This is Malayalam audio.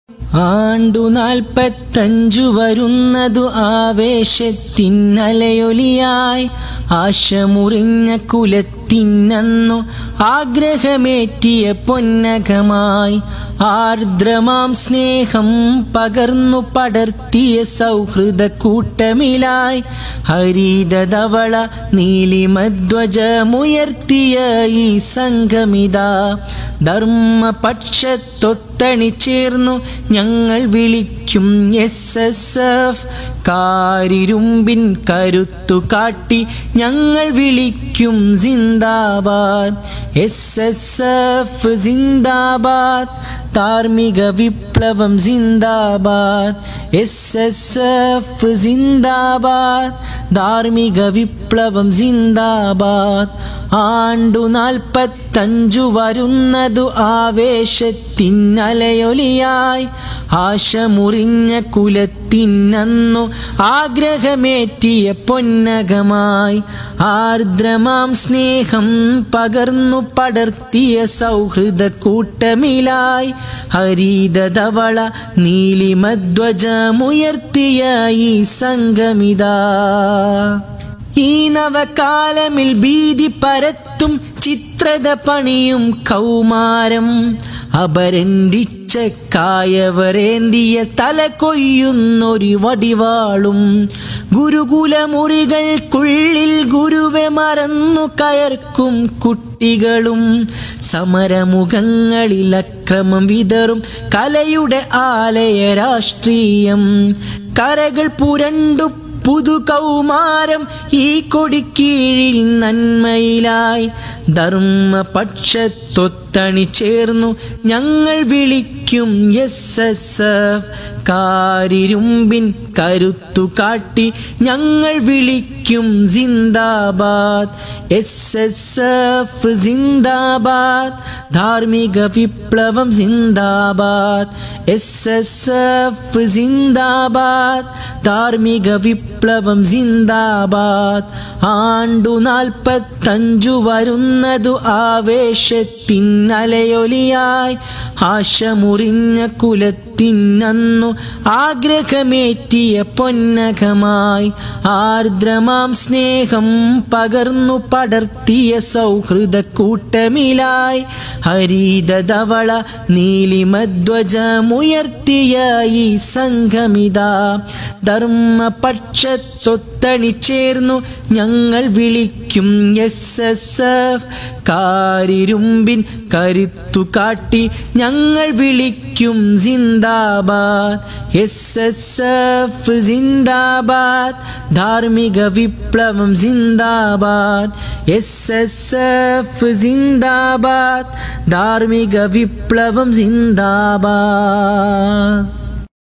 ആണ്ടു നാൽപ്പത്തഞ്ചു വരുന്നതു ആവേശത്തിന്നലയൊലിയായി ആശമുറിഞ്ഞ കുലത്തിനന്നു ആഗ്രഹമേറ്റിയ പൊന്നകമായി ആർദ്രമാം സ്നേഹം പകർന്നു പടർത്തിയ സൗഹൃദ കൂട്ടമിലായി ഹരിതധവള നീലിമധ്വജമുയർത്തിയ ഈ സംഘമിതാ ധർമ്മപക്ഷത്തൊത്തണി ചേർന്നു ഞങ്ങൾ വിളിക്കും എസ് എസ് എഫ് കാരിരുമ്പിൻ കരുത്തു കാട്ടി ഞങ്ങൾ വിളിക്കും സിന്ദാബാദ് എസ് എസ് എഫ് സിന്ദാബാദ് ധാർമ്മിക വിപ്ലവം സിന്ദാബാദ് എസ് എസ് എഫ് സിന്ദാബാദ് ധാർമ്മിക വിപ്ലവം സിന്ദാബാദ് ആണ്ടു നാൽപ്പത്തഞ്ചു വരുന്നതു ആവേശത്തിന്നലയൊലിയായി ആശമുറിഞ്ഞ കുലത്തിനന്നു ആഗ്രഹമേറ്റിയ പൊന്നകമായി ആർദ്രമാം സ്നേഹം പകർന്നു പടർത്തിയ സൗഹൃദ കൂട്ടമിലായി ഹരിതധവള നീലിമധ്വജമുയർത്തിയ ഈ സംഘമിതാ ഈ നവകാലമിൽ ഭീതി പരത്തും ചിത്രത പണിയും കൗമാരം അപരന്തിച്ച കായവരേന്തിയ തല കൊയ്യുന്നൊരു വടിവാളും ഗുരുകുലമുറികൾക്കുള്ളിൽ ഗുരുവെ മറന്നു കയർക്കും കുട്ടികളും സമരമുഖങ്ങളിൽ അക്രമം വിതറും കലയുടെ ആലയ രാഷ്ട്രീയം കരകൾ പുരണ്ടു പുതു കൗമാരം ഈ കൊടിക്കീഴിൽ നന്മയിലായി ധർമ്മപക്ഷത്തൊത്തണി ചേർന്നു ഞങ്ങൾ വിളിക്കും എസ് എസ് എഫ് കാരിരുമ്പിൻ കരുത്തു കാട്ടി ഞങ്ങൾ വിളിക്കും സിന്ദാബാദ് എസ് എസ് എഫ് സിന്ദാബാദ് ധാർമ്മിക വിപ്ലവം സിന്ദാബാദ് എസ് എസ് എഫ് സിന്ദാബാദ് ധാർമ്മിക വിപ്ലവം സിന്ദാബാദ് ആണ്ടു നാൽപ്പത്തഞ്ചു വരുന്നതു ആവേശത്തിന്നലയൊലിയായി ആശമുറിഞ്ഞ കുലത്തിനന്നു ആഗ്രഹമേറ്റിയ പൊന്നകമായി ആർദ്രമാം സ്നേഹം പകർന്നു പടർത്തിയ സൗഹൃദ കൂട്ടമിലായി ഹരിതധവള നീലിമധ്വജമുയർത്തിയ ഈ സംഘമിതാ ധർമ്മപക്ഷത്തൊത്തണി ചേർന്നു ഞങ്ങൾ വിളിക്കും എസ് എസ് എഫ് കാരിരുമ്പിൻ കരുത്തു കാട്ടി ഞങ്ങൾ വിളിക്കും സിന്ദാബാദ് എസ് എസ് എഫ് സിന്ദാബാദ് ധാർമ്മിക വിപ്ലവം സിന്ദാബാദ് എസ് എസ് എഫ് സിന്ദാബാദ് ധാർമ്മിക വിപ്ലവം സിന്ദാബാദ്